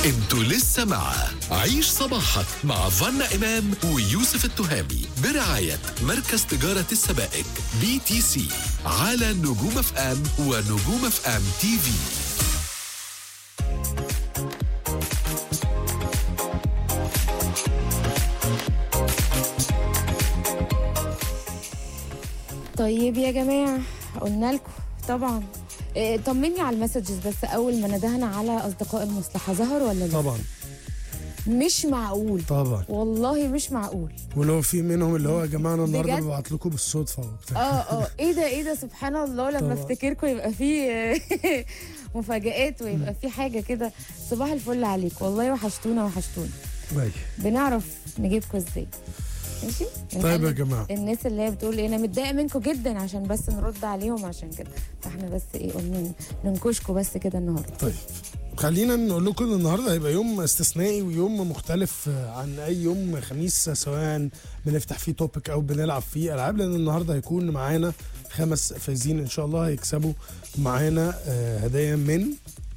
انتوا لسه مع عيش صباحك مع فنا إمام ويوسف التهامي برعاية مركز تجارة السبائك بي تي سي على نجوم اف ام ونجوم اف ام تي في طيب يا جماعة قلنا لكم طبعا إيه، طمني على المسجز بس اول ما ندهنا على اصدقاء المصلحه ظهر ولا لا طبعا مش معقول طبعا والله مش معقول ولو في منهم اللي هو يا جماعه انا النهارده بجد؟ ببعت لكم بالصدفه وبتاع اه اه ايه ده ايه ده سبحان الله لما طبعا. افتكركم يبقى في مفاجآت ويبقى في حاجه كده صباح الفل عليك والله وحشتونا وحشتونا ماشي. بنعرف نجيبكم ازاي ماشي طيب يا نخلي جماعه الناس اللي هي بتقول ايه انا متضايقه منكم جدا عشان بس نرد عليهم عشان كده فاحنا بس ايه قلنا ننكشكم بس كده النهارده طيب خلينا نقول لكم ان النهارده هيبقى يوم استثنائي ويوم مختلف عن اي يوم خميس سواء بنفتح فيه توبيك او بنلعب فيه العاب لان النهارده هيكون معانا خمس فايزين ان شاء الله هيكسبوا معانا آه، هدايا من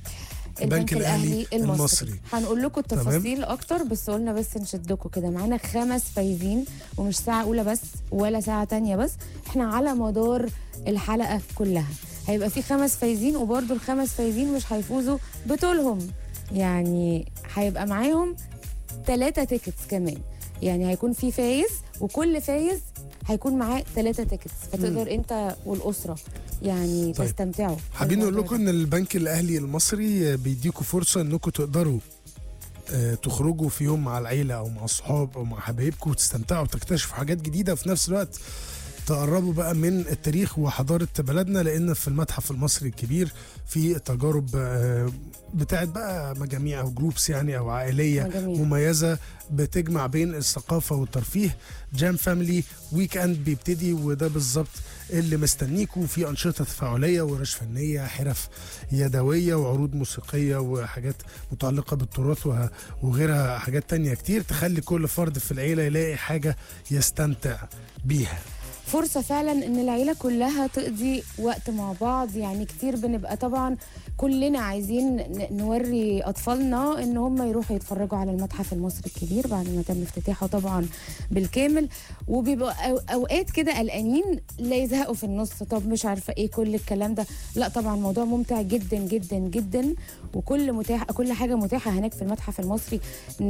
البنك الأهلي المصري. هنقول لكم التفاصيل اكتر بس قلنا بس نشدكم كده معانا خمس فايزين ومش ساعه اولى بس ولا ساعه تانية بس احنا على مدار الحلقه كلها هيبقى في خمس فايزين وبرده الخمس فايزين مش هيفوزوا بطولهم يعني هيبقى معاهم ثلاثة تيكتس كمان يعني هيكون في فايز وكل فايز هيكون معاه ثلاثة تيكتس فتقدر انت والاسره يعني طيب. تستمتعوا حابين نقول بالموضوع لكم ده. ان البنك الاهلي المصري بيديكم فرصه انكم تقدروا آه، تخرجوا في يوم مع العيله او مع الصحاب او مع حبايبكم وتستمتعوا وتكتشفوا حاجات جديده وفي نفس الوقت تقربوا بقى من التاريخ وحضاره بلدنا لان في المتحف المصري الكبير في تجارب آه، بتاعت بقى مجاميع او جروبس يعني او عائليه مجاميع. مميزه بتجمع بين الثقافه والترفيه جام فاميلي ويك اند بيبتدي وده بالظبط اللي مستنيكوا في انشطه تفاعليه ورش فنيه حرف يدويه وعروض موسيقيه وحاجات متعلقه بالتراث وه- وغيرها حاجات تانية كتير تخلي كل فرد في العيله يلاقي حاجه يستمتع بيها فرصة فعلا ان العيلة كلها تقضي وقت مع بعض يعني كتير بنبقى طبعا كلنا عايزين ن- نوري اطفالنا ان هم يروحوا يتفرجوا على المتحف المصري الكبير بعد ما تم افتتاحه طبعا بالكامل وبيبقوا أو- اوقات كده قلقانين لا يزهقوا في النص طب مش عارفة ايه كل الكلام ده لا طبعا موضوع ممتع جدا جدا جدا وكل متاح كل حاجة متاحة هناك في المتحف المصري